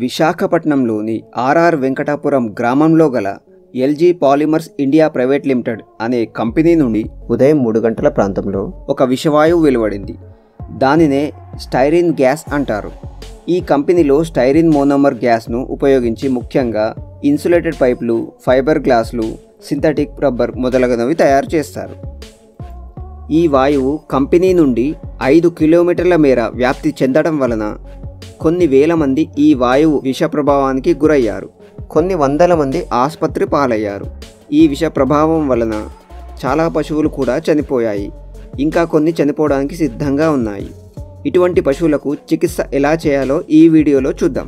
విశాఖపట్నంలోని ఆర్ఆర్ వెంకటాపురం గ్రామంలో గల LG Polymers India private limited అనే కంపెనీ నుండి ఉదయం మూడు గంటల ప్రాంతంలో ఒక విషవాయువు వెలువడింది దానినే స్టైరిన్ గ్యాస్ అంటారు ఈ కంపెనీలో స్టైరిన్ మోనోమర్ గ్యాస్ను ఉపయోగించి ముఖ్యంగా ఇన్సులేటెడ్ పైపులు ఫైబర్ గ్లాసులు సింథటిక్ రబ్బర్ మొదలగునవి తయారు చేస్తారు ఈ వాయువు కంపెనీ నుండి ఐదు కిలోమీటర్ల మేర వ్యాప్తి చెందడం వలన కొన్ని వేల మంది ఈ వాయువు విష ప్రభావానికి గురయ్యారు కొన్ని వందల మంది ఆసుపత్రి పాలయ్యారు ఈ విష ప్రభావం వలన చాలా పశువులు కూడా చనిపోయాయి ఇంకా కొన్ని చనిపోవడానికి సిద్ధంగా ఉన్నాయి ఇటువంటి పశువులకు చికిత్స ఎలా చేయాలో ఈ వీడియోలో చూద్దాం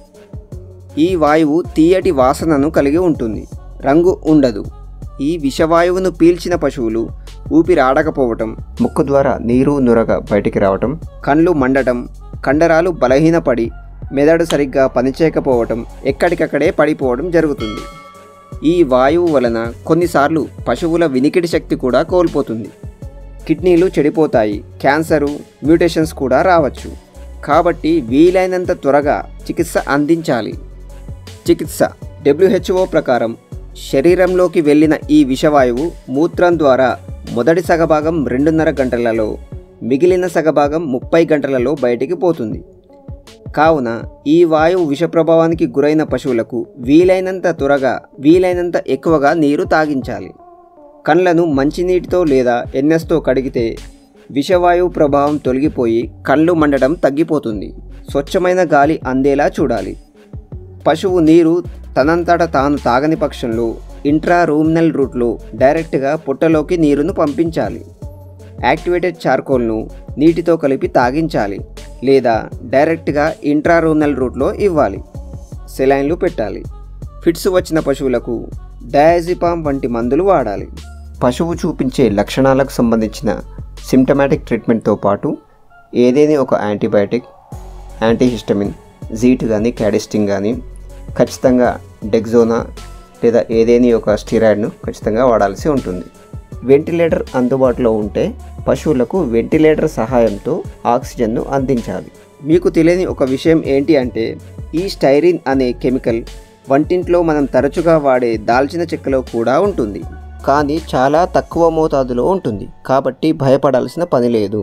ఈ వాయువు తీయటి వాసనను కలిగి ఉంటుంది రంగు ఉండదు ఈ విషవాయువును పీల్చిన పశువులు ఊపిరాడకపోవటం ముక్కు ద్వారా నీరు నురగ బయటికి రావటం కండ్లు మండటం కండరాలు బలహీనపడి మెదడు సరిగ్గా పనిచేయకపోవటం ఎక్కడికక్కడే పడిపోవడం జరుగుతుంది ఈ వాయువు వలన కొన్నిసార్లు పశువుల వినికిడి శక్తి కూడా కోల్పోతుంది కిడ్నీలు చెడిపోతాయి క్యాన్సరు మ్యూటేషన్స్ కూడా రావచ్చు కాబట్టి వీలైనంత త్వరగా చికిత్స అందించాలి చికిత్స డబ్ల్యూహెచ్ఓ ప్రకారం శరీరంలోకి వెళ్ళిన ఈ విషవాయువు మూత్రం ద్వారా మొదటి సగభాగం రెండున్నర గంటలలో మిగిలిన సగభాగం ముప్పై గంటలలో బయటికి పోతుంది కావున ఈ వాయువు విష ప్రభావానికి గురైన పశువులకు వీలైనంత త్వరగా వీలైనంత ఎక్కువగా నీరు తాగించాలి కళ్ళను మంచినీటితో లేదా ఎన్ఎస్తో కడిగితే విషవాయువు ప్రభావం తొలగిపోయి కళ్ళు మండడం తగ్గిపోతుంది స్వచ్ఛమైన గాలి అందేలా చూడాలి పశువు నీరు తనంతట తాను తాగని పక్షంలో ఇంట్రా రూమినల్ రూట్లో డైరెక్ట్గా పొట్టలోకి నీరును పంపించాలి యాక్టివేటెడ్ చార్కోల్ను నీటితో కలిపి తాగించాలి లేదా డైరెక్ట్గా ఇంట్రారూనల్ రూట్లో ఇవ్వాలి సెలైన్లు పెట్టాలి ఫిట్స్ వచ్చిన పశువులకు డయాజిపామ్ వంటి మందులు వాడాలి పశువు చూపించే లక్షణాలకు సంబంధించిన సిమ్టమాటిక్ ట్రీట్మెంట్తో పాటు ఏదేని ఒక యాంటీబయాటిక్ యాంటీహిస్టమిన్ జీట్ కానీ క్యాడిస్టింగ్ కానీ ఖచ్చితంగా డెగ్జోనా లేదా ఏదేని ఒక స్టిరాయిడ్ను ఖచ్చితంగా వాడాల్సి ఉంటుంది వెంటిలేటర్ అందుబాటులో ఉంటే పశువులకు వెంటిలేటర్ సహాయంతో ఆక్సిజన్ను అందించాలి మీకు తెలియని ఒక విషయం ఏంటి అంటే ఈ స్టైరిన్ అనే కెమికల్ వంటింట్లో మనం తరచుగా వాడే దాల్చిన చెక్కలో కూడా ఉంటుంది కానీ చాలా తక్కువ మోతాదులో ఉంటుంది కాబట్టి భయపడాల్సిన పని లేదు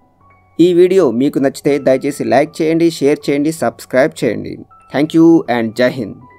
ఈ వీడియో మీకు నచ్చితే దయచేసి లైక్ చేయండి షేర్ చేయండి సబ్స్క్రైబ్ చేయండి థ్యాంక్ యూ అండ్ జై హింద్